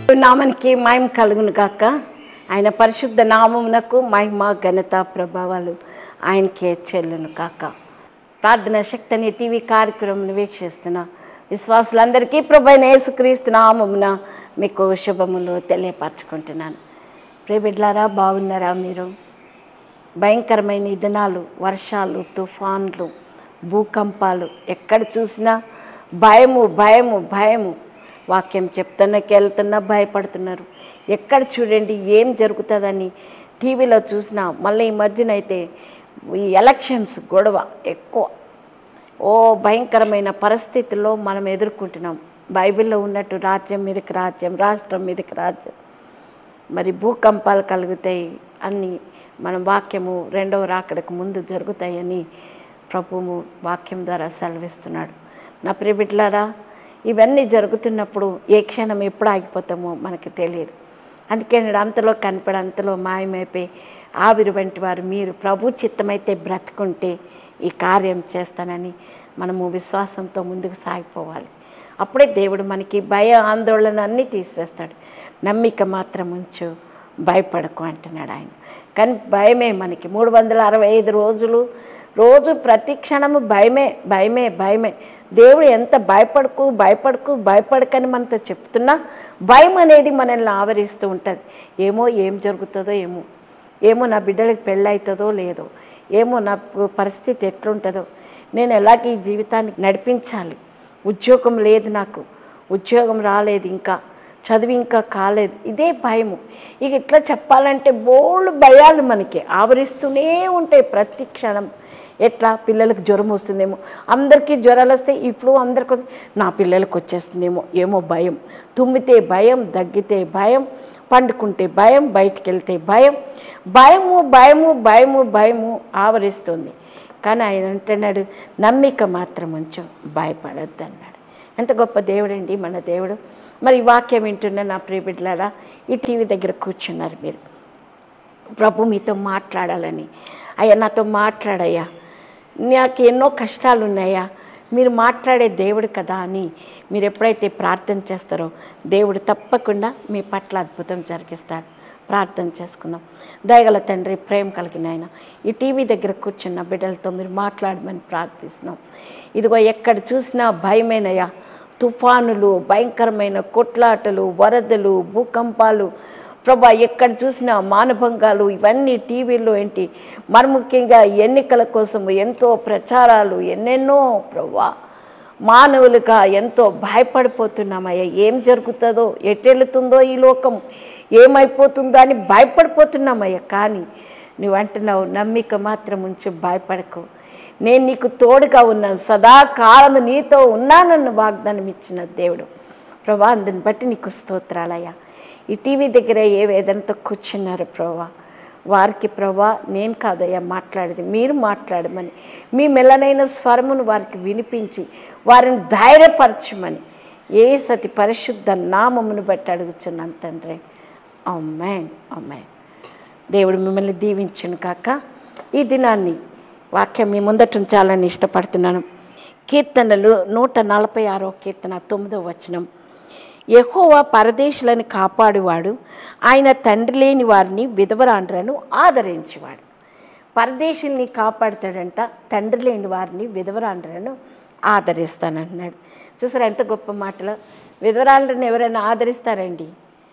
నామానికి మహిమ కలుగును గాక ఆయన పరిశుద్ధ నామమునకు మహిమ ఘనత ప్రభావాలు ఆయనకే చెల్లును కాక ప్రార్థన శక్తి అనే టీవీ కార్యక్రమం వీక్షిస్తున్న విశ్వాసులందరికీ ప్రభైన యేసుక్రీస్తు నామమున మీకు శుభములు తెలియపరచుకుంటున్నాను ప్రియబిడ్లారా బాగున్నారా మీరు భయంకరమైన ఈ దినాలు వర్షాలు తుఫాన్లు భూకంపాలు ఎక్కడ చూసినా భయము భయము భయము వాక్యం చెప్తున్నకి వెళ్తున్నా భయపడుతున్నారు ఎక్కడ చూడండి ఏం జరుగుతుందని టీవీలో చూసినా మళ్ళీ ఈ మధ్యన అయితే ఈ ఎలక్షన్స్ గొడవ ఎక్కువ ఓ భయంకరమైన పరిస్థితుల్లో మనం ఎదుర్కొంటున్నాం బైబిల్లో ఉన్నట్టు రాజ్యం మీదకి రాజ్యం రాష్ట్రం మీదకి రాజ్యం మరి భూకంపాలు కలుగుతాయి అన్ని మన వాక్యము రెండవ రాకడకు ముందు జరుగుతాయని ప్రభువు వాక్యం ద్వారా సెలవిస్తున్నాడు నా ప్రియబిడ్లారా ఇవన్నీ జరుగుతున్నప్పుడు ఏ క్షణం ఎప్పుడు ఆగిపోతామో మనకు తెలియదు అందుకే నేను అంతలో కనపడి అంతలో మాయమైపోయి ఆవిరి వంటి వారు మీరు ప్రభు చిత్తమైతే బ్రతుకుంటే ఈ కార్యం చేస్తానని మనము విశ్వాసంతో ముందుకు సాగిపోవాలి అప్పుడే దేవుడు మనకి భయ ఆందోళన అన్నీ తీసివేస్తాడు నమ్మిక మాత్రం ఉంచు భయపడకు అంటున్నాడు ఆయన కానీ భయమే మనకి మూడు వందల అరవై ఐదు రోజులు రోజు ప్రతి క్షణము భయమే భయమే భయమే దేవుడు ఎంత భయపడకు భయపడకు భయపడకని మనతో చెప్తున్నా భయం అనేది మనల్ని ఆవరిస్తూ ఉంటుంది ఏమో ఏం జరుగుతుందో ఏమో ఏమో నా బిడ్డలకు పెళ్ళవుతుందో లేదో ఏమో నా పరిస్థితి ఎట్లుంటుందో నేను ఎలాగ ఈ జీవితాన్ని నడిపించాలి ఉద్యోగం లేదు నాకు ఉద్యోగం రాలేదు ఇంకా చదివి ఇంకా కాలేదు ఇదే భయము ఇక ఇట్లా చెప్పాలంటే బోళ్ళు భయాలు మనకి ఆవరిస్తూనే ఉంటాయి ప్రతి క్షణం ఎట్లా పిల్లలకు జ్వరం వస్తుందేమో అందరికీ జ్వరాలు వస్తే ఈ ఫ్లూ అందరికి వస్తుంది. నా పిల్లలకు వచ్చేస్తుందేమో ఏమో భయం తుమ్మితే భయం దగ్గితే భయం పండుకుంటే భయం బయటికి వెళ్తే భయం భయము భయము భయము భయము ఆవరిస్తుంది కానీ ఆయన అంటున్నాడు నమ్మిక మాత్రం ఉంచు భయపడొద్దు అన్నాడు ఎంత గొప్ప దేవుడండి మన దేవుడు మరి ఈ వాక్యం వింటున్న నా ప్రియబిడ్డలారా ఈ టీవీ దగ్గర కూర్చున్నారు మీరు ప్రభు మీతో మాట్లాడాలని అయ్యా నాతో మాట్లాడయ్యా నాకు ఎన్నో కష్టాలు ఉన్నాయా మీరు మాట్లాడే దేవుడు కదా అని మీరు ఎప్పుడైతే ప్రార్థన చేస్తారో దేవుడు తప్పకుండా మీ పట్ల అద్భుతం జరిగిస్తాడు ప్రార్థన చేసుకుందాం దయగల తండ్రి ప్రేమ కలిగిన ఆయన ఈ టీవీ దగ్గర కూర్చున్న బిడ్డలతో మీరు మాట్లాడమని ప్రార్థిస్తున్నాం ఇదిగో ఎక్కడ చూసినా భయమేనయ్యా తుఫానులు భయంకరమైన కొట్లాటలు వరదలు భూకంపాలు ప్రభా ఎక్కడ చూసినా మానభంగాలు ఇవన్నీ టీవీలో ఏంటి మరి ముఖ్యంగా ఎన్నికల కోసం ఎంతో ప్రచారాలు ఎన్నెన్నో ప్రభా మానవులుగా ఎంతో భయపడిపోతున్నామయ్యా ఏం జరుగుతుందో ఎటెళ్తుందో ఈ లోకం ఏమైపోతుందో అని భయపడిపోతున్నామయ్యా కానీ నువ్వు అంటున్నావు నమ్మిక మాత్రం ఉంచి భయపడకు నేను నీకు తోడుగా ఉన్నాను సదాకాలం నీతో ఉన్నానన్న వాగ్దానం ఇచ్చిన దేవుడు ప్రభా అందుని బట్టి నీకు స్తోత్రాలయ్యా ఈ టీవీ దగ్గర ఏ వేదనతో కూర్చున్నారు ప్రభా వారికి ప్రభా నేను కాదయ్యా మాట్లాడేది మీరు మాట్లాడమని మీ మెల్లనైన స్వరమును వారికి వినిపించి వారిని ధైర్యపరచమని ఏ సతి పరిశుద్ధ నామమును బట్టి అడుగుచున్నాను తండ్రి అమ్మాన్ అమ్మాన్ దేవుడు మిమ్మల్ని దీవించును కాక ఈ దినాన్ని వాక్యం మీ ముందట ఉంచాలని ఇష్టపడుతున్నాను కీర్తనలు నూట నలభై ఆరో కీర్తన తొమ్మిదో వచనం యెహోవా పరదేశులను కాపాడువాడు ఆయన తండ్రి లేని వారిని విధవరాండ్రను ఆదరించేవాడు పరదేశుల్ని కాపాడుతాడంట తండ్రి లేని వారిని విధవరాండ్రను ఆదరిస్తానంటున్నాడు చూసారా ఎంత గొప్ప మాటలు విధవరాండ్రను ఎవరైనా ఆదరిస్తారండి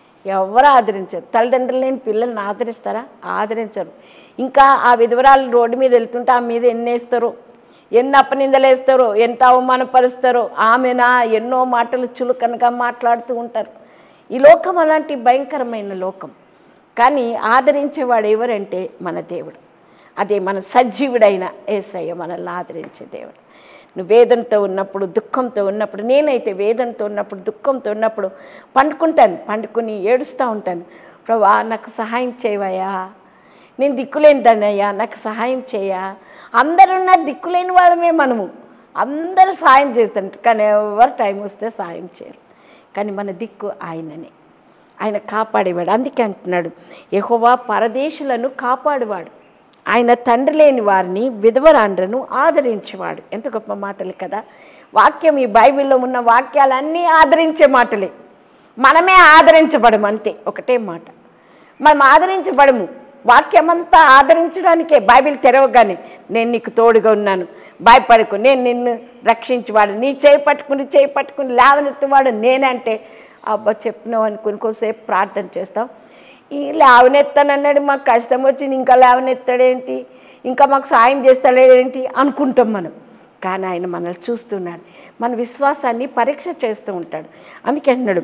ఎవరు ఆదరించరు తల్లిదండ్రులు లేని పిల్లల్ని ఆదరిస్తారా ఆదరించరు ఇంకా ఆ విధవరాలు రోడ్డు మీద వెళ్తుంటే ఆ మీద ఎన్ని వేస్తారో ఎన్ని అపనిందలు వేస్తారో ఎంత అవమానపరుస్తారో ఆమెనా ఎన్నో మాటలు చులకనగా మాట్లాడుతూ ఉంటారు ఈ లోకం అలాంటి భయంకరమైన లోకం కానీ ఆదరించేవాడు ఎవరంటే మన దేవుడు అదే మన సజీవుడైన ఏసయ్య మనల్ని ఆదరించే దేవుడు నువ్వు వేదనతో ఉన్నప్పుడు దుఃఖంతో ఉన్నప్పుడు నేనైతే వేదనతో ఉన్నప్పుడు దుఃఖంతో ఉన్నప్పుడు పండుకుంటాను పండుకుని ఏడుస్తూ ఉంటాను ప్రభా నాకు సహాయం చేయవయ్యా నేను దిక్కులేని దాన్నయ్యా నాకు సహాయం చేయా అందరున్న దిక్కులేని వాళ్ళమే మనము అందరూ సాయం చేస్తారు కానీ ఎవరు టైం వస్తే సాయం చేయరు కానీ మన దిక్కు ఆయననే ఆయన కాపాడేవాడు అందుకే అంటున్నాడు యెహోవా పరదేశులను కాపాడువాడు ఆయన తండ్రి లేని వారిని విధవరాండ్రను ఆదరించేవాడు ఎంత గొప్ప మాటలు కదా వాక్యం ఈ బైబిల్లో ఉన్న వాక్యాలన్నీ ఆదరించే మాటలే మనమే ఆదరించబడము అంతే ఒకటే మాట మనం ఆదరించబడము వాక్యమంతా ఆదరించడానికే బైబిల్ తెరవగానే నేను నీకు తోడుగా ఉన్నాను భయపడకు నేను నిన్ను రక్షించేవాడు నీ చేయి పట్టుకుని చేయి పట్టుకుని లేవనెత్తువాడు నేనే అంటే అబ్బా చెప్పినావు అనుకుని కొంతసేపు ప్రార్థన చేస్తాం ఈ లేవనెత్తానన్నాడు మాకు కష్టం వచ్చింది ఇంకా లేవనెత్తాడేంటి ఇంకా మాకు సాయం చేస్తాడేంటి అనుకుంటాం మనం కానీ ఆయన మనల్ని చూస్తున్నాడు మన విశ్వాసాన్ని పరీక్ష చేస్తూ ఉంటాడు అందుకే అన్నాడు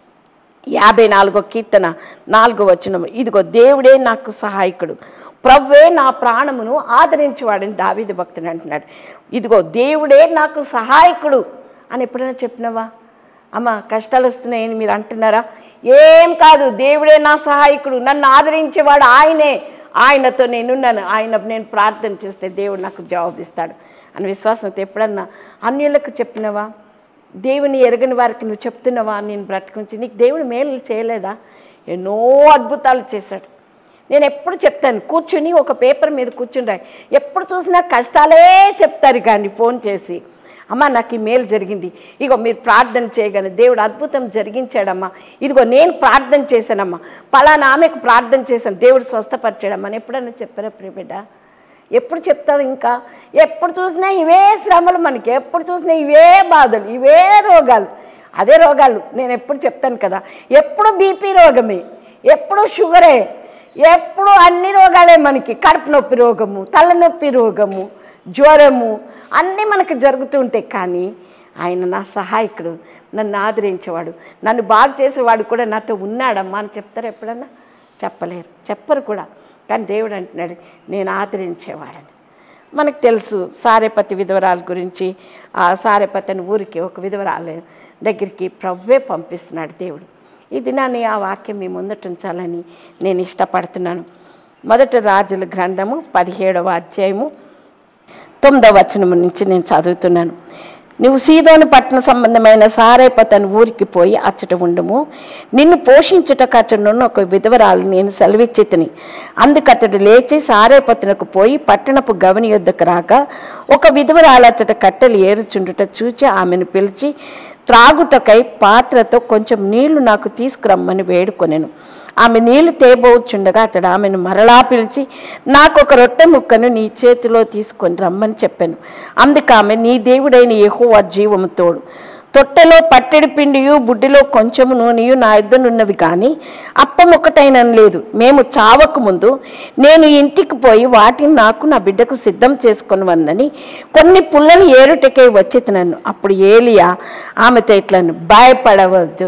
యాభై నాలుగో కీర్తన నాలుగో వచనం ఇదిగో దేవుడే నాకు సహాయకుడు ప్రవ్వే నా ప్రాణమును ఆదరించేవాడని దావీదు భక్తుడు అంటున్నాడు ఇదిగో దేవుడే నాకు సహాయకుడు అని ఎప్పుడైనా చెప్పినావా అమ్మ కష్టాలు వస్తున్నాయని మీరు అంటున్నారా ఏం కాదు దేవుడే నా సహాయకుడు నన్ను ఆదరించేవాడు ఆయనే ఆయనతో నేనున్నాను ఆయన నేను ప్రార్థన చేస్తే దేవుడు నాకు జవాబిస్తాడు అని విశ్వాసంతో ఎప్పుడన్నా అన్యులకు చెప్పినవా దేవుని ఎరగని వారికి నువ్వు చెప్తున్నావా నేను బ్రతికుంచి నీకు దేవుడు మేలు చేయలేదా ఎన్నో అద్భుతాలు చేశాడు నేను ఎప్పుడు చెప్తాను కూర్చుని ఒక పేపర్ మీద కూర్చుని రాయి ఎప్పుడు చూసినా కష్టాలే చెప్తారు కానీ ఫోన్ చేసి అమ్మ నాకు ఈ మేలు జరిగింది ఇగో మీరు ప్రార్థన చేయగానే దేవుడు అద్భుతం జరిగించాడమ్మా ఇదిగో నేను ప్రార్థన చేశానమ్మా పలానా ఆమెకు ప్రార్థన చేశాను దేవుడు స్వస్థపరిచాడమ్మా అని ఎప్పుడన్నా చెప్పారా ప్రియబిడ్డ ఎప్పుడు చెప్తావు ఇంకా ఎప్పుడు చూసినా ఇవే శ్రమలు మనకి ఎప్పుడు చూసినా ఇవే బాధలు ఇవే రోగాలు అదే రోగాలు నేను ఎప్పుడు చెప్తాను కదా ఎప్పుడు బీపీ రోగమే ఎప్పుడు షుగరే ఎప్పుడు అన్ని రోగాలే మనకి కడుపు నొప్పి రోగము తలనొప్పి రోగము జ్వరము అన్నీ మనకు జరుగుతూ ఉంటాయి కానీ ఆయన నా సహాయకుడు నన్ను ఆదరించేవాడు నన్ను బాగు చేసేవాడు కూడా నాతో ఉన్నాడమ్మా అని చెప్తారు ఎప్పుడన్నా చెప్పలేరు చెప్పరు కూడా కానీ దేవుడు అంటున్నాడు నేను ఆదరించేవాడని మనకు తెలుసు సారేపతి విధవరాల గురించి ఆ సారేపతి అని ఊరికి ఒక విధవరాలు దగ్గరికి ప్రవ్వే పంపిస్తున్నాడు దేవుడు ఈ దినాన్ని ఆ వాక్యం మీ ముందట ఉంచాలని నేను ఇష్టపడుతున్నాను మొదటి రాజుల గ్రంథము పదిహేడవ అధ్యాయము తొమ్మిదవ వచనం నుంచి నేను చదువుతున్నాను నువ్వు సీదోని పట్టణ సంబంధమైన సారేపతని ఊరికి పోయి అచ్చట ఉండము నిన్ను పోషించుటకు అచ్చడున్న ఒక విధవరాలు నేను సెలవిచ్చితిని అందుకతడు లేచి సారేపతనకు పోయి పట్టణపు గవని యొద్దకు రాగా ఒక విధవరాలు అచ్చట కట్టెలు ఏరుచుండుట చూచి ఆమెను పిలిచి త్రాగుటకై పాత్రతో కొంచెం నీళ్లు నాకు తీసుకురమ్మని వేడుకొనెను ఆమె నీళ్లు తేబోచుండగా అతడు ఆమెను మరలా పిలిచి నాకు ఒక రొట్టె ముక్కను నీ చేతిలో తీసుకొని రమ్మని చెప్పాను అందుకు ఆమె నీ దేవుడైన యెహోవా జీవము తోడు తొట్టెలో పట్టెడి పిండియు బుడ్డిలో కొంచెము నూనెయు నా ఇద్దరున్నవి కానీ అప్పం ఒకటైన లేదు మేము చావక ముందు నేను ఇంటికి పోయి వాటిని నాకు నా బిడ్డకు సిద్ధం చేసుకొని వన్నని కొన్ని పుల్లలు ఏరుటకై వచ్చేతనన్ను అప్పుడు ఏలియా ఆమెతో ఇట్లను భయపడవద్దు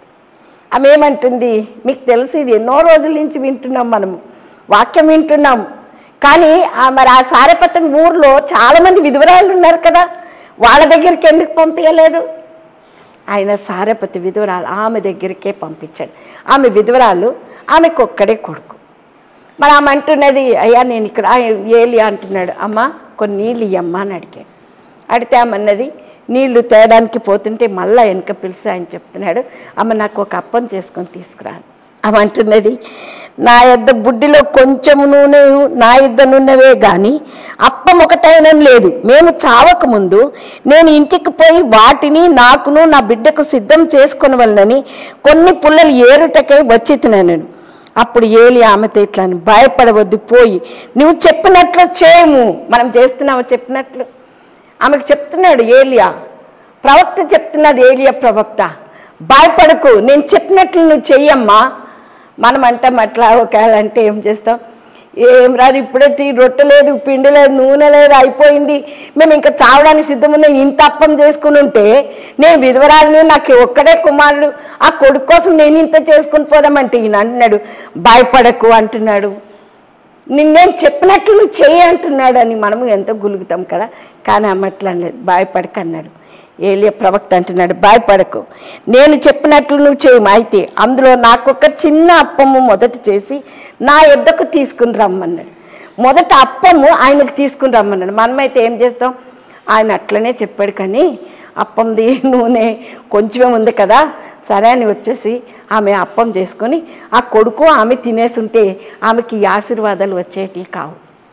ఆమె ఏమంటుంది మీకు తెలిసి ఇది ఎన్నో రోజుల నుంచి వింటున్నాం మనము వాక్యం వింటున్నాం కానీ ఆ మరి ఆ సారపత్రం ఊర్లో చాలామంది విధవరాళ్ళు ఉన్నారు కదా వాళ్ళ దగ్గరికి ఎందుకు పంపించలేదు ఆయన సారపతి విధవరాలు ఆమె దగ్గరికే పంపించాడు ఆమె విధవరాలు ఆమెకు ఒక్కడే కొడుకు మరి ఆమె అంటున్నది అయ్యా నేను ఇక్కడ ఆ, ఏలి అంటున్నాడు అమ్మ కొన్ని నీళ్ళు ఇయ్యమ్మా అని అడిగాడు అడిగితే ఆమె అన్నది నీళ్లు తేయడానికి పోతుంటే మళ్ళా వెనక పిలిచి ఆయన చెప్తున్నాడు అమ్మ నాకు ఒక అప్పం చేసుకొని తీసుకురా అని. ఆమె అంటున్నది నా యొద్ద బుడ్డిలో కొంచెం నూనె నా యొద్ద నూనెవే కానీ అప్పం ఒకటైనా లేదు మేము చావక ముందు నేను ఇంటికి పోయి వాటిని నాకును నా బిడ్డకు సిద్ధం చేసుకుని వలనని కొన్ని పుల్లలు ఏరుటకై వచ్చి నేను అప్పుడు ఏలి ఆమెతో ఇట్లా అని, భయపడవద్దు పోయి నువ్వు చెప్పినట్లు చేయము మనం చేస్తున్నాము చెప్పినట్లు ఆమెకు చెప్తున్నాడు ఏలియా ప్రవక్త చెప్తున్నాడు ఏలియా ప్రవక్త భయపడకు నేను చెప్పినట్లు నువ్వు చెయ్యమ్మా మనం అంటాం అట్లా ఒకవేళ అంటే ఏం చేస్తాం ఏం రాదు ఇప్పుడే తీ రొట్టె లేదు పిండి లేదు నూనె లేదు అయిపోయింది మేము ఇంకా చావడానికి సిద్ధముంది ఇంత అప్పం చేసుకుని ఉంటే నేను విధవరాలని నాకు ఒక్కడే కుమారుడు ఆ కొడుకు కోసం నేను ఇంత చేసుకుని పోదామంటే ఈయన అంటున్నాడు భయపడకు అంటున్నాడు నిన్నేం చెప్పినట్లు నువ్వు చెయ్యి అంటున్నాడు అని మనము ఎంతో గులుగుతాం కదా కానీ అమ్మట్లా లేదు భయపడక అన్నాడు ఏలియ ప్రవక్త అంటున్నాడు భయపడకు నేను చెప్పినట్లు నువ్వు చేయము అయితే అందులో నాకొక చిన్న అప్పము మొదట చేసి నా యొద్దకు తీసుకుని రమ్మన్నాడు మొదట అప్పము ఆయనకు తీసుకుని రమ్మన్నాడు మనమైతే ఏం చేస్తాం ఆయన అట్లనే చెప్పాడు కానీ అప్పంది నూనె కొంచెమే ఉంది కదా సరే అని వచ్చేసి ఆమె అప్పం చేసుకొని ఆ కొడుకు ఆమె తినేసి ఉంటే ఆమెకి ఈ ఆశీర్వాదాలు వచ్చేటివి కావు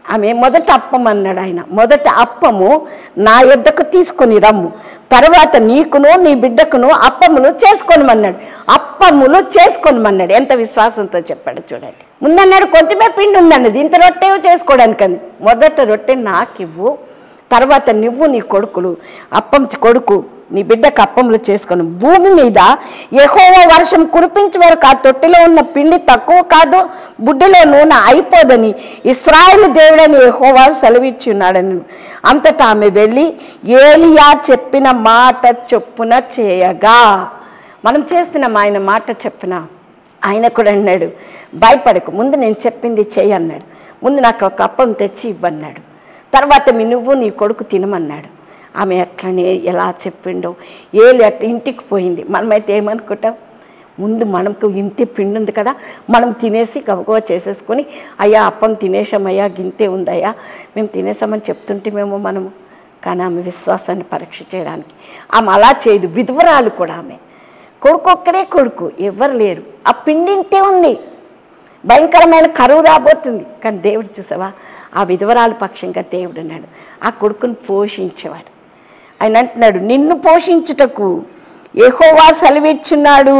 ఆమె మొదట అప్పం అన్నాడు ఆయన మొదట అప్పము నా యొద్దకు తీసుకొని రమ్ము తర్వాత నీకును నీ బిడ్డకును అప్పములు చేసుకోనమన్నాడు అప్పములు చేసుకోనమన్నాడు ఎంత విశ్వాసంతో చెప్పాడు చూడండి ముందన్నాడు కొంచెమే పిండి ఉందన్నది ఇంత రొట్టె చేసుకోవడానికి అంది మొదట రొట్టె నాకివ్వు తర్వాత నువ్వు నీ కొడుకులు అప్పం కొడుకు నీ బిడ్డకు అప్పములు చేసుకొని భూమి మీద ఎహోవ వర్షం కురిపించే వరకు ఆ తొట్టిలో ఉన్న పిండి తక్కువ కాదు బుడ్డిలో నూనె అయిపోదని ఇస్రాయేల్ దేవుడని ఎహోవా సెలవిచ్చి ఉన్నాడని అంతటా ఆమె వెళ్ళి ఏలియా చెప్పిన మాట చొప్పున చేయగా మనం చేస్తున్నాం ఆయన మాట చెప్పిన ఆయన కూడా అన్నాడు భయపడకు ముందు నేను చెప్పింది చెయ్యి అన్నాడు ముందు నాకు ఒక అప్పం తెచ్చి ఇవ్వన్నాడు తర్వాత మీ నువ్వు నీ కొడుకు తినమన్నాడు ఆమె అట్లనే ఎలా చెప్పిండో ఏలు అట్లా ఇంటికి పోయింది మనమైతే ఏమనుకుంటాం ముందు మనకు ఇంటి పిండి ఉంది కదా మనం తినేసి గబగబా చేసేసుకొని అయ్యా అప్పం తినేసామయ్యా గింతే ఉందయ్యా మేము తినేసామని చెప్తుంటేమేమో మనము కానీ ఆమె విశ్వాసాన్ని పరీక్ష చేయడానికి ఆమె అలా చేయదు విధవరాలు కూడా ఆమె కొడుకు ఒక్కడే కొడుకు ఎవరు లేరు ఆ పిండి ఇంతే ఉంది భయంకరమైన కరువు రాబోతుంది కానీ దేవుడు చూసావా ఆ విధవరాలు పక్షంగా దేవుడు అన్నాడు ఆ కొడుకుని పోషించేవాడు ఆయన అంటున్నాడు నిన్ను పోషించుటకు ఏహోవా సెలవిచ్చున్నాడు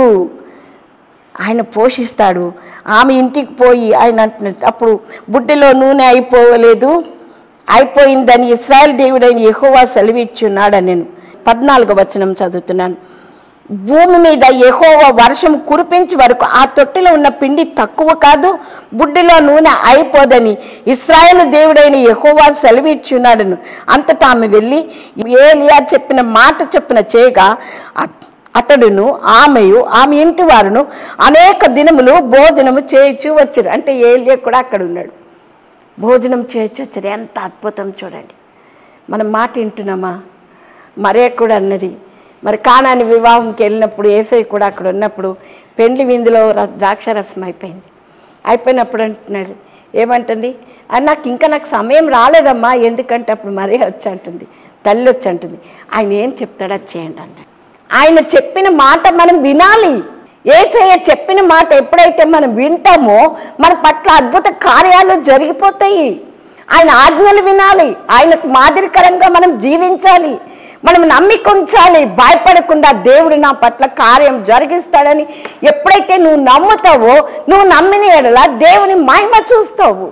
ఆయన పోషిస్తాడు ఆమె ఇంటికి పోయి ఆయన అంటున్నాడు అప్పుడు బుడ్డిలో నూనె అయిపోలేదు అయిపోయిందని ఇస్రాయల్ దేవుడైన యెహోవా సెలవిచ్చున్నాడని నేను పద్నాలుగో వచనం చదువుతున్నాను భూమి మీద యెహోవా వర్షం కురిపించి వరకు ఆ తొట్టిలో ఉన్న పిండి తక్కువ కాదు బుడ్డిలో నూనె అయిపోదని ఇస్రాయేల్ దేవుడైన యెహోవా సెలవిచ్చున్నాడను అంతటా ఆమె వెళ్ళి ఏలియా చెప్పిన మాట చెప్పిన చేయగా అత్- అతడును ఆమెయు ఆమె ఇంటి వారును అనేక దినములు భోజనము చేయొచ్చు వచ్చారు అంటే ఏలియా కూడా అక్కడ ఉన్నాడు భోజనం చేయొచ్చు వచ్చారు ఎంత అద్భుతం చూడండి మనం మాట వింటున్నామా మరే కూడా అన్నది మరి కానాని వివాహంకి వెళ్ళినప్పుడు ఏసై కూడా అక్కడ ఉన్నప్పుడు పెండ్లి విందులో ర- ద్రాక్షారసం అయిపోయింది అయిపోయినప్పుడు అంటున్నాడు ఏమంటుంది "అది నాకు ఇంకా నాకు సమయం రాలేదమ్మా ఎందుకంటే అప్పుడు మరీ వచ్చి అంటుంది తల్లి వచ్చి అంటుంది ఆయన ఏం చెప్తాడో అది చేయండి అన్నాడు ఆయన చెప్పిన మాట మనం వినాలి ఏసయ్య చెప్పిన మాట ఎప్పుడైతే మనం వింటామో మన పట్ల అద్భుత కార్యాలు జరిగిపోతాయి ఆయన ఆజ్ఞలు వినాలి ఆయనకు మాదిరికరంగా మనం జీవించాలి మనం నమ్మిక ఉంచాలి భయపడకుండా దేవుడు నా పట్ల కార్యం జరిగిస్తాడని ఎప్పుడైతే నువ్వు నమ్ముతావో నువ్వు నమ్మిన ఎడల దేవుని మహిమ చూస్తావు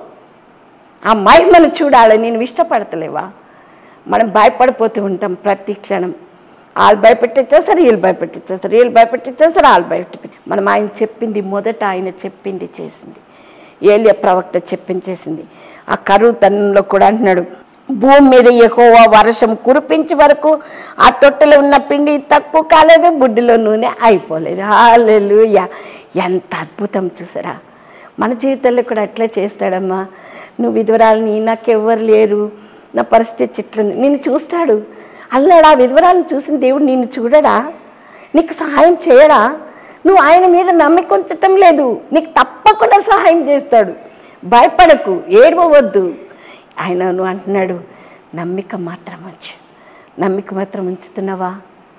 ఆ మహిమను చూడాలని నేను ఇష్టపడతలేవా మనం భయపడిపోతూ ఉంటాం ప్రతి క్షణం వాళ్ళు భయపెట్టించేస్తారు వీళ్ళు భయపెట్టించేస్తారు వీళ్ళు భయపెట్టించేస్తారు వాళ్ళు భయపెట్టి మనం ఆయన చెప్పింది మొదట ఆయన చెప్పింది చేసింది ఏలియ ప్రవక్త చెప్పించేసింది ఆ కరువు తనంలో కూడా అంటున్నాడు భూమి మీద ఎక్కువ వర్షం కురిపించే వరకు ఆ తొట్టెలో ఉన్న పిండి తక్కువ కాలేదు బుడ్డిలో నూనె అయిపోలేదు హాలెలూయా ఎంత అద్భుతం చూసారా మన జీవితంలో కూడా అట్లే చేస్తాడమ్మా నువ్వు విధవరాలని నాకెవ్వరు లేరు నా పరిస్థితి ఇట్లుంది నిన్ను చూస్తాడు అన్నాడు ఆ విధవరాలను చూసిన దేవుడు నిన్ను చూడడా నీకు సహాయం చేయడా నువ్వు ఆయన మీద నమ్మిక ఉంచటం లేదు నీకు తప్పకుండా సహాయం చేస్తాడు భయపడకు ఏడవద్దు ఆయన నువ్వు అంటున్నాడు నమ్మిక మాత్రం వచ్చు నమ్మిక మాత్రం ఉంచుతున్నావా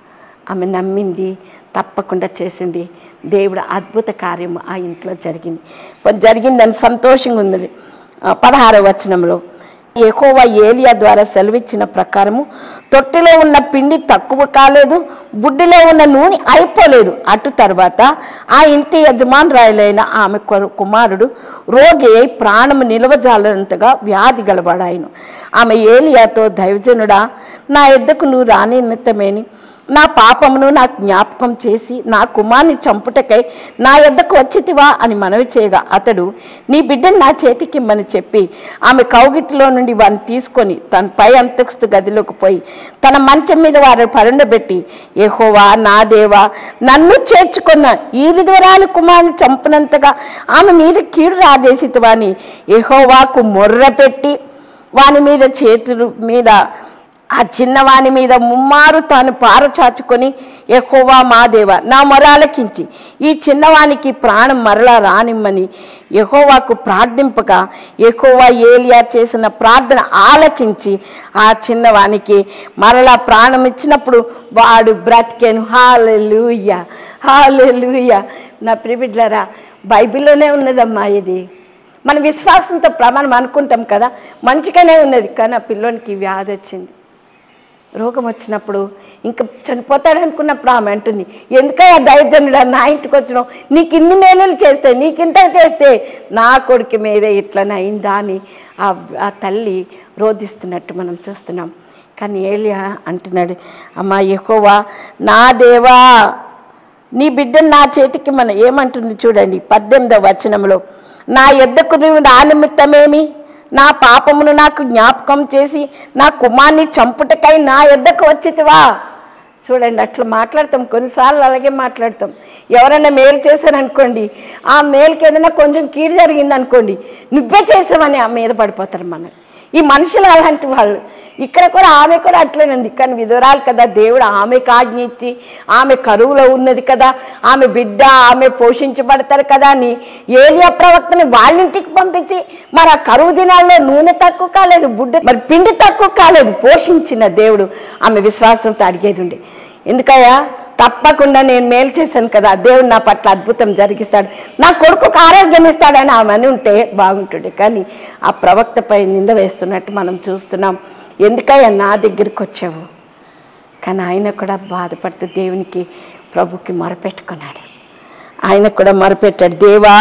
ఆమె నమ్మింది తప్పకుండా చేసింది దేవుడు అద్భుత కార్యం ఆ ఇంట్లో జరిగింది మరి జరిగిందని సంతోషంగా ఉంది ఆ, పదహారవ వచనంలో ఎక్కువ ఏలియా ద్వారా సెలవిచ్చిన ప్రకారము తొట్టిలో ఉన్న పిండి తక్కువ కాలేదు బుడ్డిలో ఉన్న నూనె అయిపోలేదు అటు తర్వాత ఆ ఇంటి యజమానురాయలైన ఆమె కొర- కుమారుడు రోగి అయి ప్రాణము నిలవజాలనంతగా వ్యాధి గలవాడాయను ఆమె ఏలియాతో దైవజనుడా నా ఎద్దకు నువ్వు రాని నిమిత్తమేని నా పాపమును నాకు జ్ఞాపకం చేసి నా కుమార్ని చంపుటకై నా యొద్దకు వచ్చితివా అని మనవి చేయగా అతడు నీ బిడ్డను నా చేతికిమ్మని చెప్పి ఆమె కౌగిటిలో నుండి వారిని తీసుకొని తన పై అంతస్తు గదిలోకి పోయి తన మంచం మీద వారిని పరుండబెట్టి ఏహోవా నా దేవా నన్ను చేర్చుకున్న ఈ విధవరాలు కుమారుని చంపినంతగా ఆమె మీద కీడు రాజేసితివా అని ఏహోవాకు మొర్ర పెట్టి వాని మీద చేతులు మీద ఆ చిన్నవాని మీద ముమ్మారు తాను పారచాచుకొని ఎహోవా మా దేవ నా మొరాలకించి ఈ చిన్నవానికి ప్రాణం మరలా రానిమ్మని యెహోవాకు ప్రార్థింపగా యెహోవా ఏలియా చేసిన ప్రార్థన ఆలకించి ఆ చిన్నవానికి మరలా ప్రాణం ఇచ్చినప్పుడు వాడు బ్రతికేను హాలెలూయ హాలెలూయ నా ప్రిబిడ్లరా బైబిల్లోనే ఉన్నదమ్మా ఇది మన విశ్వాసంతో ప్ర- మనం అనుకుంటాం కదా మంచిగానే ఉన్నది కానీ ఆ పిల్లోనికి వ్యాధి వచ్చింది రోగం వచ్చినప్పుడు ఇంకా చనిపోతాడు అనుకున్నప్పుడు ఆమె అంటుంది ఎందుకయ్యా దైవజనుడా నా ఇంటికి వచ్చినావు నీకు ఇన్ని మేలులు చేస్తే నీకు ఇంత చేస్తే నా కొడుకు మీదే ఇట్లా అయిందా అని ఆ ఆ తల్లి రోధిస్తున్నట్టు మనం చూస్తున్నాం కానీ ఏలియా అంటున్నాడు అమ్మా యెహోవా నా దేవా నీ బిడ్డను నా చేతికి మన ఏమంటుంది చూడండి పద్దెనిమిదవ వచనంలో నా యొద్దకు నువ్వు నా నిమిత్తమేమి నా పాపమును నాకు జ్ఞాపకం చేసి నా కుమార్ని చంపుటకై నా యొద్దకు వచ్చితివా చూడండి అట్లా మాట్లాడతాం కొన్నిసార్లు అలాగే మాట్లాడతాం ఎవరైనా మేలు చేశారనుకోండి ఆ మేలుకి ఏదైనా కొంచెం కీడు జరిగింది అనుకోండి నువ్వే చేసావని ఆ మీద పడిపోతారు మనకి ఈ మనుషులు అలాంటి వాళ్ళు ఇక్కడ కూడా ఆమె కూడా అట్లేనంది కానీ విధురాలు కదా దేవుడు ఆమెకు ఆజ్ఞ ఇచ్చి ఆమె కరువులో ఉన్నది కదా ఆమె బిడ్డ ఆమె పోషించబడతారు కదా అని ఏలియా ప్రవక్తని వాళ్ళ ఇంటికి పంపించి మరి ఆ కరువు దినాల్లో నూనె తక్కువ కాలేదు బుడ్డ మరి పిండి తక్కువ కాలేదు పోషించిన దేవుడు ఆమె విశ్వాసంతో అడిగేది ఉండే ఎందుకయ్యా తప్పకుండా నేను మేలు చేశాను కదా దేవుడు నా పట్ల అద్భుతం జరిగిస్తాడు నా కొడుకుకు ఆరోగ్యం ఇస్తాడని ఆమె అని ఉంటే బాగుంటుండే కానీ ఆ ప్రవక్తపై నింద వేస్తున్నట్టు మనం చూస్తున్నాం ఎందుకయ్యా నా దగ్గరికి వచ్చావు కానీ ఆయన కూడా బాధపడుతూ దేవునికి ప్రభుకి మొరపెట్టుకున్నాడు ఆయన కూడా మొరపెట్టాడు దేవా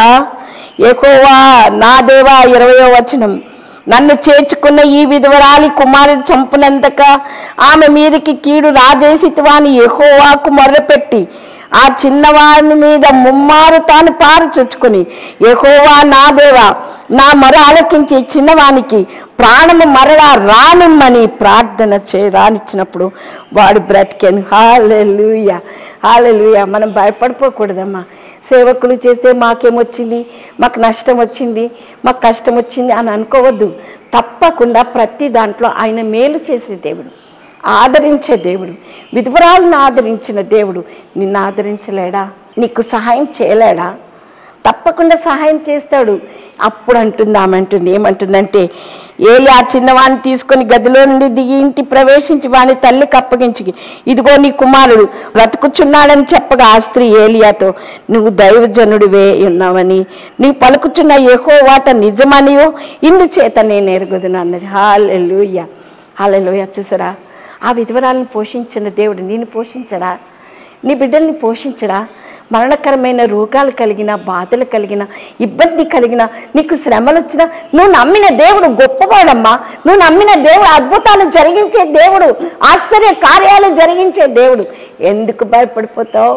ఏకోవా నా దేవా ఇరవయో వచనం నన్ను చేర్చుకున్న ఈ విధవరాలి కుమారుడు చంపునంతక ఆమె మీదకి కీడు రాజేసిత్వాని యెహోవాకు మొర్రపెట్టి ఆ చిన్నవాని మీద ముమ్మారు తాను పారు చొచ్చుకొని యెహోవా నా దేవా నా మొర ఆలకించి చిన్నవానికి ప్రాణము మరలా రానిమ్మని ప్రార్థన చే రానిచ్చినప్పుడు వాడు బ్రతికాను హాలెలుయ హాలెలుయ మనం భయపడిపోకూడదమ్మా సేవకులు చేస్తే మాకేమొచ్చింది మాకు నష్టం వచ్చింది మాకు కష్టం వచ్చింది అని అనుకోవద్దు తప్పకుండా ప్రతి దాంట్లో ఆయన మేలు చేసే దేవుడు ఆదరించే దేవుడు విధవరాలను ఆదరించిన దేవుడు నిన్ను ఆదరించలేడా నీకు సహాయం చేయలేడా తప్పకుండా సహాయం చేస్తాడు అప్పుడు అంటుంది ఆమె అంటుంది ఏమంటుందంటే ఏలి ఆ చిన్నవాడిని తీసుకొని గదిలో నుండి దిగి ఇంటి ప్రవేశించి వాని తల్లికి అప్పగించి ఇదిగో నీ కుమారుడు బ్రతుకుచున్నాడని చెప్పగా ఆ స్త్రీ ఏలియాతో నువ్వు దైవజనుడివే ఉన్నావని నీ పలుకుచున్న ఏహో వాట నిజమనియో ఇందుచేత నేను ఎరుగుదును అన్నది హాలెలుయ్య హాలెలుయ్య చూసారా ఆ విధవరాలను పోషించిన దేవుడు నేను పోషించడా నీ బిడ్డల్ని పోషించడా మరణకరమైన రోగాలు కలిగిన బాధలు కలిగిన ఇబ్బంది కలిగిన నీకు శ్రమలు వచ్చినా నువ్వు నమ్మిన దేవుడు గొప్పవాడమ్మా నువ్వు నమ్మిన దేవుడు అద్భుతాలు జరిగించే దేవుడు ఆశ్చర్య కార్యాలు జరిగించే దేవుడు ఎందుకు భయపడిపోతావు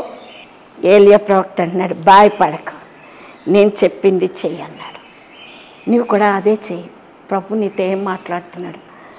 ఏలియా ప్రవక్త అంటున్నాడు భయపడక నేను చెప్పింది చెయ్యి అన్నాడు నువ్వు కూడా అదే చెయ్యి ప్రభు నీతో ఏం మాట్లాడుతున్నాడు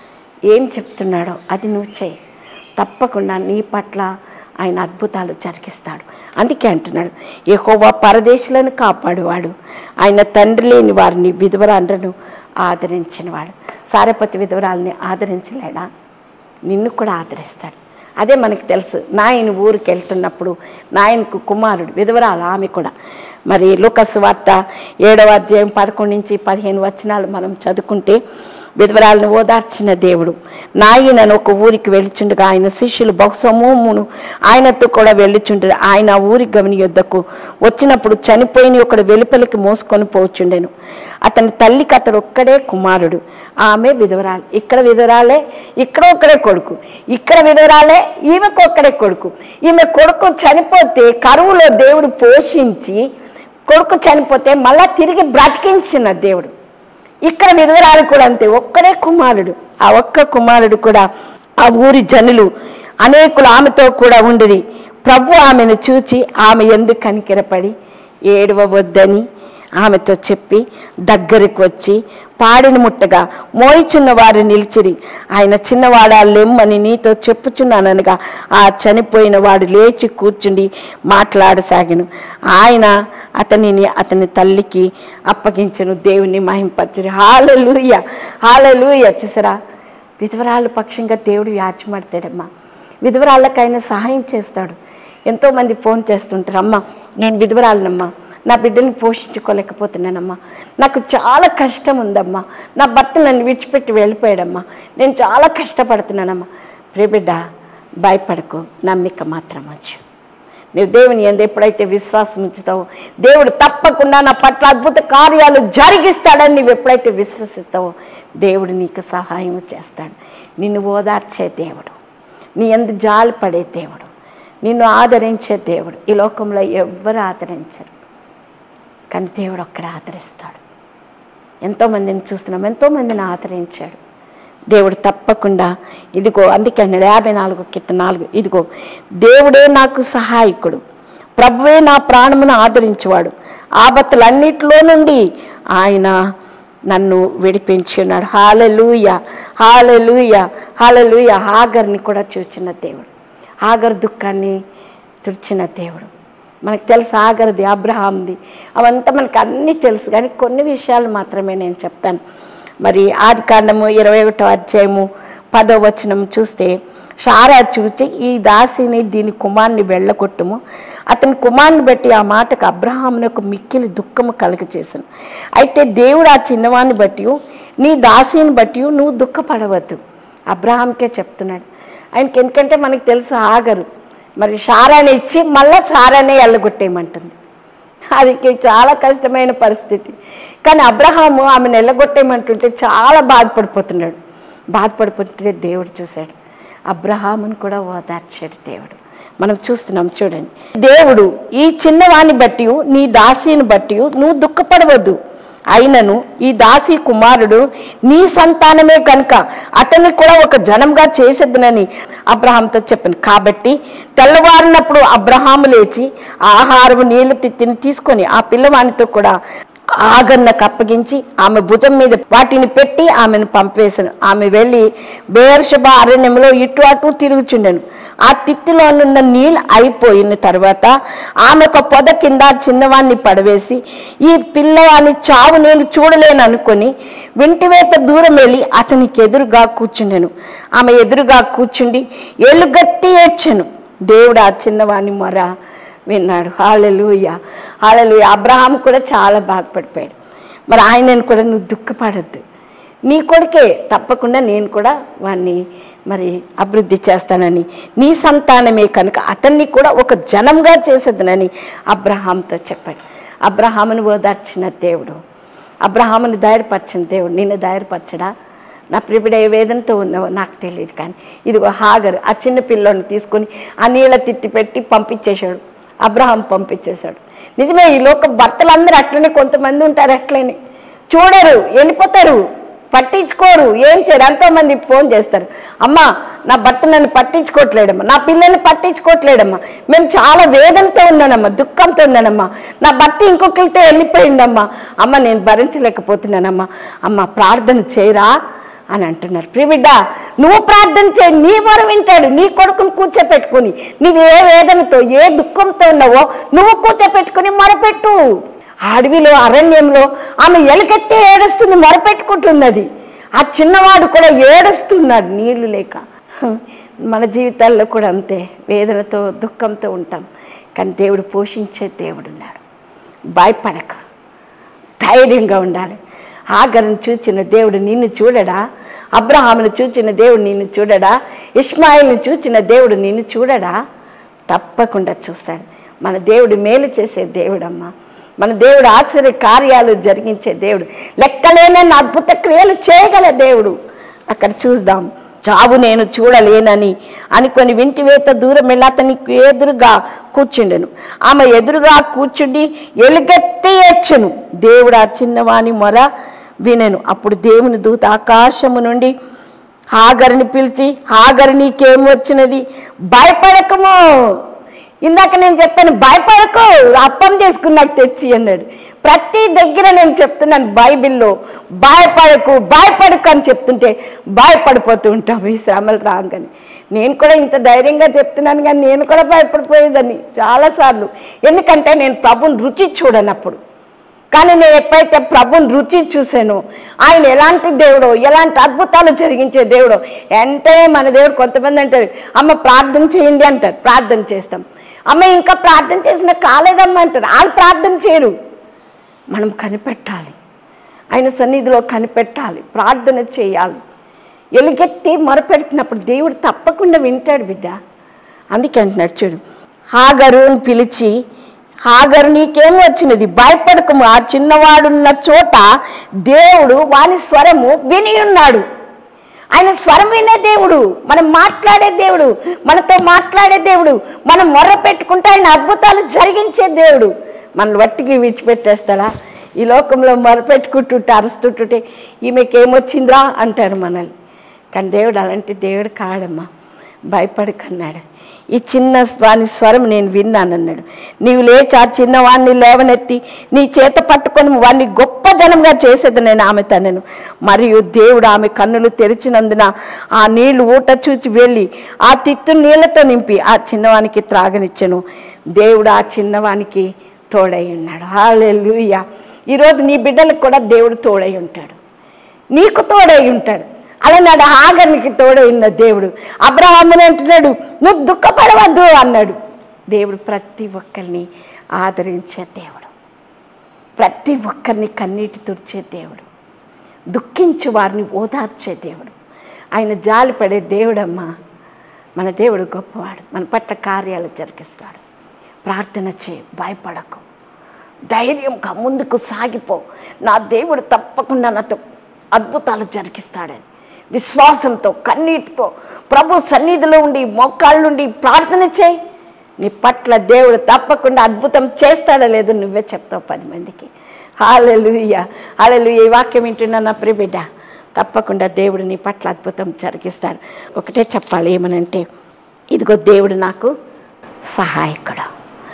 ఏం చెప్తున్నాడో అది నువ్వు చెయ్యి తప్పకుండా నీ పట్ల ఆయన అద్భుతాలు జరిగిస్తాడు అందుకే అంటున్నాడు యెహోవా పరదేశులను కాపాడువాడు ఆయన తండ్రి లేని వారిని విధవరాలను ఆదరించినవాడు సారపతి విధవరాలని ఆదరించలేడా నిన్ను కూడా ఆదరిస్తాడు అదే మనకు తెలుసు నాయన ఊరికి వెళ్తున్నప్పుడు నాయనకు కుమారుడు విధవరాలు ఆమె కూడా మరి లూకస్ వార్త ఏడవ అధ్యాయం పదకొండు నుంచి పదిహేను వచనాలు మనం చదువుకుంటే విధవరాలను ఓదార్చిన దేవుడు నాయనను ఒక ఊరికి వెళ్ళుచుండగా ఆయన శిష్యులు బహుసమూహమును ఆయనతో కూడా వెళ్ళుచుండరు ఆయన ఆ ఊరి గమని యొద్దకు వచ్చినప్పుడు చనిపోయిన ఒకడు వెలుపలికి మోసుకొని పోచుండెను అతని తల్లికి అతడు ఒక్కడే కుమారుడు ఆమె విధవరాలు ఇక్కడ విధవరాలే ఇక్కడ ఒక్కడే కొడుకు ఇక్కడ విధవరాలే ఈమెకు ఒక్కడే కొడుకు ఈమె కొడుకు చనిపోతే కరువులో దేవుడు పోషించి కొడుకు చనిపోతే మళ్ళా తిరిగి బ్రతికించిన దేవుడు ఇక్కడ విధవరాలు కూడా అంతే ఒక్కడే కుమారుడు ఆ ఒక్క కుమారుడు కూడా ఆ ఊరి జనులు అనేకులు ఆమెతో కూడా ఉండిరి ప్రభు ఆమెను చూచి ఆమె ఎందుకు కనికెరపడి ఏడవవద్దని ఆమెతో చెప్పి దగ్గరికి వచ్చి పాడిని ముట్టగా మోయిచున్న వారు నిలిచిరి ఆయన చిన్నవాడా లెమ్మని నీతో చెప్పుచున్నాననగా ఆ చనిపోయిన వాడు లేచి కూర్చుండి మాట్లాడసాగిను ఆయన అతనిని అతని తల్లికి అప్పగించను దేవుని మహింపరచుని హాలలుయ హాలలుయ చూసారా విధవరాల పక్షంగా దేవుడు వ్యాజ్యమాడతాడమ్మా విధవరాళ్ళకైనా సహాయం చేస్తాడు ఎంతోమంది ఫోన్ చేస్తుంటారు అమ్మ నేను విధవరాలనమ్మా నా బిడ్డని పోషించుకోలేకపోతున్నానమ్మా నాకు చాలా కష్టం ఉందమ్మా నా భర్త నన్ను విడిచిపెట్టి వెళ్ళిపోయాడమ్మా నేను చాలా కష్టపడుతున్నానమ్మా ప్రియ బిడ్డ భయపడకు నమ్మిక మాత్రం వచ్చు నువ్వు దేవుని ఎందు ఎప్పుడైతే విశ్వాసం ఉంచుతావో దేవుడు తప్పకుండా నా పట్ల అద్భుత కార్యాలు జరిగిస్తాడని నువ్వు ఎప్పుడైతే విశ్వసిస్తావో దేవుడు నీకు సహాయం చేస్తాడు నిన్ను ఓదార్చే దేవుడు నీ ఎందు జాలి పడే దేవుడు నిన్ను ఆదరించే దేవుడు ఈ లోకంలో ఎవ్వరు ఆదరించరు కానీ దేవుడు ఒక్కడ ఆదరిస్తాడు ఎంతోమందిని చూస్తున్నాం ఎంతోమందిని ఆదరించాడు దేవుడు తప్పకుండా ఇదిగో అందుకే అన్నాడు యాభై నాలుగు కింద నాలుగు ఇదిగో దేవుడే నాకు సహాయకుడు ప్రభువే నా ప్రాణమును ఆదరించేవాడు ఆపత్తులన్నిటిలో నుండి ఆయన నన్ను విడిపించి ఉన్నాడు హాలెలూయ హాలెలూయ హాలెలూయ హాగర్ని కూడా చూచిన దేవుడు హాగర్ దుఃఖాన్ని తుడిచిన దేవుడు మనకు తెలుసు ఆగరది అబ్రహాంది అవంతా మనకు అన్నీ తెలుసు కానీ కొన్ని విషయాలు మాత్రమే నేను చెప్తాను మరి ఆది కాండము ఇరవై ఒకటో అధ్యాయము పదో వచనం చూస్తే షారా చూచి ఈ దాసిని దీని కుమార్ని వెళ్ళగొట్టుము అతని కుమార్ని బట్టి ఆ మాటకు అబ్రహామునకు మిక్కిలి దుఃఖము కలుగచేసాను అయితే దేవుడు ఆ చిన్నవాడిని బట్టి నీ దాసిని బట్టి నువ్వు దుఃఖపడవద్దు అబ్రహాంకే చెప్తున్నాడు ఆయనకి ఎందుకంటే మనకు తెలుసు ఆగరు మరి షారాని ఇచ్చి మళ్ళా షారానే ఎల్లగొట్టేయమంటుంది అది చాలా కష్టమైన పరిస్థితి కానీ అబ్రహాము ఆమెను ఎల్లగొట్టేయమంటుంటే చాలా బాధపడిపోతున్నాడు బాధపడిపోతే దేవుడు చూశాడు అబ్రహామును కూడా ఓదార్చాడు దేవుడు మనం చూస్తున్నాం చూడండి దేవుడు ఈ చిన్నవాణ్ణి బట్టి నీ దాసిని బట్టి నువ్వు దుఃఖపడవద్దు అయినను ఈ దాసి కుమారుడు నీ సంతానమే కనుక అతన్ని కూడా ఒక జనంగా చేసేద్దనని అబ్రహాంతో చెప్పాను కాబట్టి తెల్లవారినప్పుడు అబ్రహాము లేచి ఆహారం నీళ్లు తిత్తిని తీసుకొని ఆ పిల్లవానితో కూడా ఆగన్నకు అప్పగించి ఆమె భుజం మీద వాటిని పెట్టి ఆమెను పంపేశాను ఆమె వెళ్ళి బేర్షబ అరణ్యంలో ఇటు అటు తిరుగుచుండెను ఆ తిత్తిలో ఉన్న నీళ్ళు అయిపోయిన తర్వాత ఆమె ఒక పొద కింద చిన్నవాణ్ణి పడవేసి ఈ పిల్లవాని చావు నేను చూడలేను అనుకొని వింటివేత దూరం వెళ్ళి అతనికి ఎదురుగా కూర్చుండెను ఆమె ఎదురుగా కూర్చుండి ఎలుగెత్తి ఏడ్చెను దేవుడు ఆ చిన్నవాణి మొర విన్నాడు హాలెలుయ హాలెలుయ అబ్రహాం కూడా చాలా బాధపడిపోయాడు మరి ఆయనను కూడా నువ్వు దుఃఖపడద్దు నీ కొడుకే తప్పకుండా నేను కూడా వాడిని మరి అభివృద్ధి చేస్తానని నీ సంతానమే కనుక అతన్ని కూడా ఒక జనంగా చేసేదనని అబ్రహాంతో చెప్పాడు అబ్రహామును ఓదార్చిన దేవుడు అబ్రహాముని దాయరపరిచిన దేవుడు నిన్ను దాయరపరచడా నా ప్రిపిడ ఏ వేదనతో ఉన్నావో నాకు తెలియదు కానీ ఇదిగో హాగరు ఆ చిన్న పిల్లోని తీసుకొని ఆ నీళ్ళ తిత్తి పెట్టి పంపించేశాడు అబ్రహాం పంపించేశాడు నిజమే ఈ లోక భర్తలందరూ అట్లనే కొంతమంది ఉంటారు అట్లనే చూడరు వెళ్ళిపోతారు పట్టించుకోరు ఏం చేయరు ఎంతోమంది ఫోన్ చేస్తారు అమ్మా నా భర్త నన్ను పట్టించుకోవట్లేడమ్మా నా పిల్లల్ని పట్టించుకోవట్లేడమ్మా మేము చాలా వేదనతో ఉన్నానమ్మా దుఃఖంతో ఉన్నానమ్మా నా భర్త ఇంకొకరితో వెళ్ళిపోయిండమ్మా అమ్మ నేను భరించలేకపోతున్నానమ్మా అమ్మ ప్రార్థన చేయరా అని అంటున్నారు ప్రిబిడ్డ నువ్వు ప్రార్థన చేయి నీ మొర వింటాడు నీ కొడుకుని కూర్చోపెట్టుకుని నువ్వు ఏ వేదనతో ఏ దుఃఖంతో ఉన్నావో నువ్వు కూర్చోపెట్టుకుని మొరపెట్టు ఆ అడవిలో అరణ్యంలో ఆమె ఎలుకెత్తి ఏడుస్తుంది మొరపెట్టుకుంటుంది అది ఆ చిన్నవాడు కూడా ఏడుస్తున్నాడు నీళ్లు లేక మన జీవితాల్లో కూడా అంతే వేదనతో దుఃఖంతో ఉంటాం కానీ దేవుడు పోషించే దేవుడు ఉన్నాడు భయపడక ధైర్యంగా ఉండాలి ఆగరను చూచిన దేవుడు నిన్ను చూడడా అబ్రహామును చూచిన దేవుడు నిన్ను చూడడా ఇస్మాయిల్ని చూచిన దేవుడు నిన్ను చూడడా తప్పకుండా చూస్తాడు మన దేవుడు మేలు చేసే దేవుడమ్మా మన దేవుడు ఆశ్చర్య కార్యాలు జరిగించే దేవుడు లెక్కలేనన్న అద్భుత క్రియలు చేయగల దేవుడు అక్కడ చూద్దాం చావు నేను చూడలేనని అనుకొని వింటివేత దూరం వెళ్ళి అతనికి ఎదురుగా కూర్చుండెను ఆమె ఎదురుగా కూర్చుండి ఎలుగెత్తి ఏడ్చెను దేవుడు ఆ చిన్నవాని మొర వినెను అప్పుడు దేవుని దూత ఆకాశము నుండి హాగరిని పిలిచి హాగరి నీకేం వచ్చినది భయపడకము ఇందాక నేను చెప్పాను భయపడకు అప్పం చేసుకుని నాకు తెచ్చి అన్నాడు ప్రతి దగ్గర నేను చెప్తున్నాను బైబిల్లో భయపడకు భయపడకు అని చెప్తుంటే భయపడిపోతూ ఉంటాం ఈ శ్రమలు రాగానే నేను కూడా ఇంత ధైర్యంగా చెప్తున్నాను కానీ నేను కూడా భయపడిపోయేదాన్ని చాలాసార్లు ఎందుకంటే నేను ప్రభుని రుచి చూడనప్పుడు కానీ నేను ఎప్పుడైతే ప్రభుని రుచి చూశానో ఆయన ఎలాంటి దేవుడో ఎలాంటి అద్భుతాలు జరిగించే దేవుడో వెంటనే మన దేవుడు కొంతమంది అంటారు అమ్మ ప్రార్థన చేయండి అంటారు ప్రార్థన చేస్తాం అమ్మ ఇంకా ప్రార్థన చేసిన కాలేదమ్మా అంటారు వాళ్ళు ప్రార్థన చేయరు మనం కనిపెట్టాలి ఆయన సన్నిధిలో కనిపెట్టాలి ప్రార్థన చేయాలి ఎలుగెత్తి మొరపెడుతున్నప్పుడు దేవుడు తప్పకుండా వింటాడు బిడ్డ అందుకే అంటున్నాడు చూడు హాగరుని పిలిచి హాగరు నీకేం వచ్చినది భయపడకము ఆ చిన్నవాడున్న చోట దేవుడు వాని స్వరము విని ఉన్నాడు ఆయన స్వరం వినే దేవుడు మనం మాట్లాడే దేవుడు మనతో మాట్లాడే దేవుడు మనం మొర్ర పెట్టుకుంటే ఆయన అద్భుతాలు జరిగించే దేవుడు మన వట్టికి విడిచిపెట్టేస్తాడా ఈ లోకంలో మొర్ర పెట్టుకుంటుంటే అరుస్తుంటుంటే ఈమెకి ఏమొచ్చిందిరా అంటారు మనల్ని కానీ దేవుడు అలాంటి దేవుడు కాడమ్మా భయపడకన్నాడు ఈ చిన్న వాని స్వరం నేను విన్నానన్నాడు నీవు లేచి ఆ చిన్నవాడిని లేవనెత్తి నీ చేత పట్టుకొని వాడిని గొప్ప జనంగా చేసేది నేను ఆమె తనను మరియు దేవుడు ఆమె కన్నులు తెరిచినందున ఆ నీళ్లు ఊట చూచి వెళ్ళి ఆ తిత్తు నీళ్లతో నింపి ఆ చిన్నవానికి త్రాగనిచ్చెను దేవుడు ఆ చిన్నవానికి తోడై ఉన్నాడు హాలెలుయ ఈరోజు నీ బిడ్డలకు కూడా దేవుడు తోడై ఉంటాడు నీకు తోడై ఉంటాడు అలానాడు హాగర్నికి తోడై ఉన్న దేవుడు అబ్రహాముని అంటున్నాడు నువ్వు దుఃఖపడవద్దు అన్నాడు దేవుడు ప్రతి ఒక్కరిని ఆదరించే దేవుడు ప్రతి ఒక్కరిని కన్నీటి తుడిచే దేవుడు దుఃఖించి వారిని ఓదార్చే దేవుడు ఆయన జాలిపడే దేవుడమ్మా మన దేవుడు గొప్పవాడు మన పట్ల కార్యాలు జరిగిస్తాడు ప్రార్థన చే భయపడకు ధైర్యంగా ముందుకు సాగిపో నా దేవుడు తప్పకుండా నాతో అద్భుతాలు జరిగిస్తాడని విశ్వాసంతో కన్నీటితో ప్రభు సన్నిధిలో ఉండి మోకాళ్ళుండి ప్రార్థన చేయి నీ పట్ల దేవుడు తప్పకుండా అద్భుతం చేస్తాడో లేదో నువ్వే చెప్తావు పది మందికి హాలెలుయ్య హాలెలుయ్య ఈ వాక్యం వింటున్నా నా ప్రియబిడ్డ తప్పకుండా దేవుడు నీ పట్ల అద్భుతం జరిగిస్తాడు ఒకటే చెప్పాలి ఏమనంటే ఇదిగో దేవుడు నాకు సహాయకుడు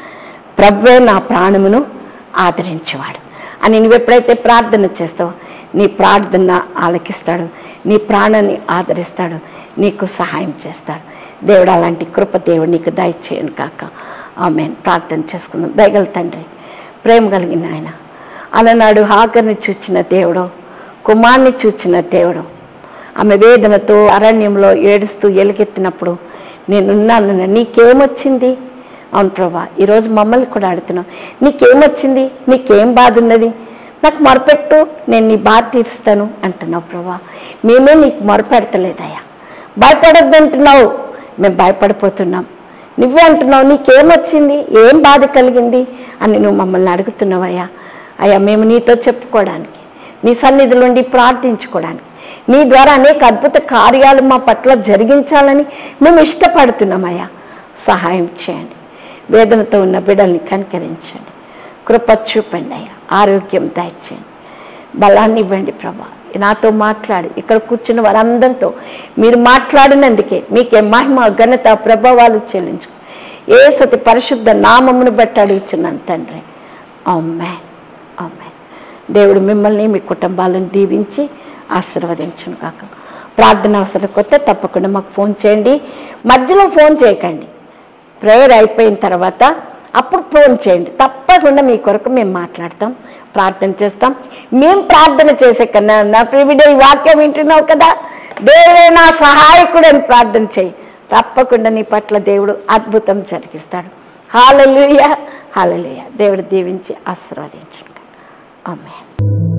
ప్రవ్వే నా ప్రాణమును ఆదరించేవాడు అని నువ్వు ఎప్పుడైతే ప్రార్థన చేస్తావో నీ ప్రార్థన ఆలకిస్తాడు నీ ప్రాణాన్ని ఆదరిస్తాడు నీకు సహాయం చేస్తాడు దేవుడు అలాంటి కృప దేవుడు నీకు దయచేయను కాక ఆమె ప్రార్థన చేసుకుందాం దయగల తండ్రి ప్రేమ కలిగిన ఆయన అలనాడు హాకర్ని చూచిన దేవుడు కుమార్ని చూచిన దేవుడు ఆమె వేదనతో అరణ్యంలో ఏడుస్తూ ఎలుగెత్తినప్పుడు నేనున్నాను నీకేమొచ్చింది అవును ప్రభా ఈరోజు మమ్మల్ని కూడా అడుగుతున్నావు నీకేమొచ్చింది నీకేం బాధ ఉన్నది నాకు మొరపెట్టు నేను నీ బాధ తీరుస్తాను అంటున్నావు ప్రభా మేమే నీకు మొరపెడతలేదయ్యా భయపడొద్దు అంటున్నావు మేము భయపడిపోతున్నాం నువ్వే అంటున్నావు నీకేమొచ్చింది ఏం బాధ కలిగింది అని నువ్వు మమ్మల్ని అడుగుతున్నావయ్యా అయ్యా మేము నీతో చెప్పుకోవడానికి నీ సన్నిధిలో ఉండి ప్రార్థించుకోవడానికి నీ ద్వారా అనేక అద్భుత కార్యాలు మా పట్ల జరిగించాలని మేము ఇష్టపడుతున్నామయ్యా సహాయం చేయండి వేదనతో ఉన్న బిడ్డల్ని కనికరించండి కృప చూపండి అయ్యా ఆరోగ్యం దయచేయండి బలాన్ని ఇవ్వండి ప్రభా నాతో మాట్లాడి ఇక్కడ కూర్చున్న వారందరితో మీరు మాట్లాడినందుకే మీకే మహిమ ఘనత ప్రభావాలు చెల్లించు ఏ సతి పరిశుద్ధ నామమును బట్టి అడుగుచున్నాను తండ్రి అమ్మాయి అమ్మాయి దేవుడు మిమ్మల్ని మీ కుటుంబాలను దీవించి ఆశీర్వదించును కాక ప్రార్థన అవసరం కొత్త తప్పకుండా మాకు ఫోన్ చేయండి మధ్యలో ఫోన్ చేయకండి ప్రేయర్ అయిపోయిన తర్వాత అప్పుడు ఫోన్ చేయండి తప్పకుండా మీ కొరకు మేము మాట్లాడతాం ప్రార్థన చేస్తాం మేము ప్రార్థన చేసే కన్నా నా ప్రివిడ ఈ వాక్యం వింటున్నావు కదా దేవుడే నా సహాయకుడు అని ప్రార్థన చేయి తప్పకుండా నీ పట్ల దేవుడు అద్భుతం జరిగిస్తాడు హాలలుయ హాలలుయ దేవుడు దీవించి ఆశీర్వదించండి ఆమె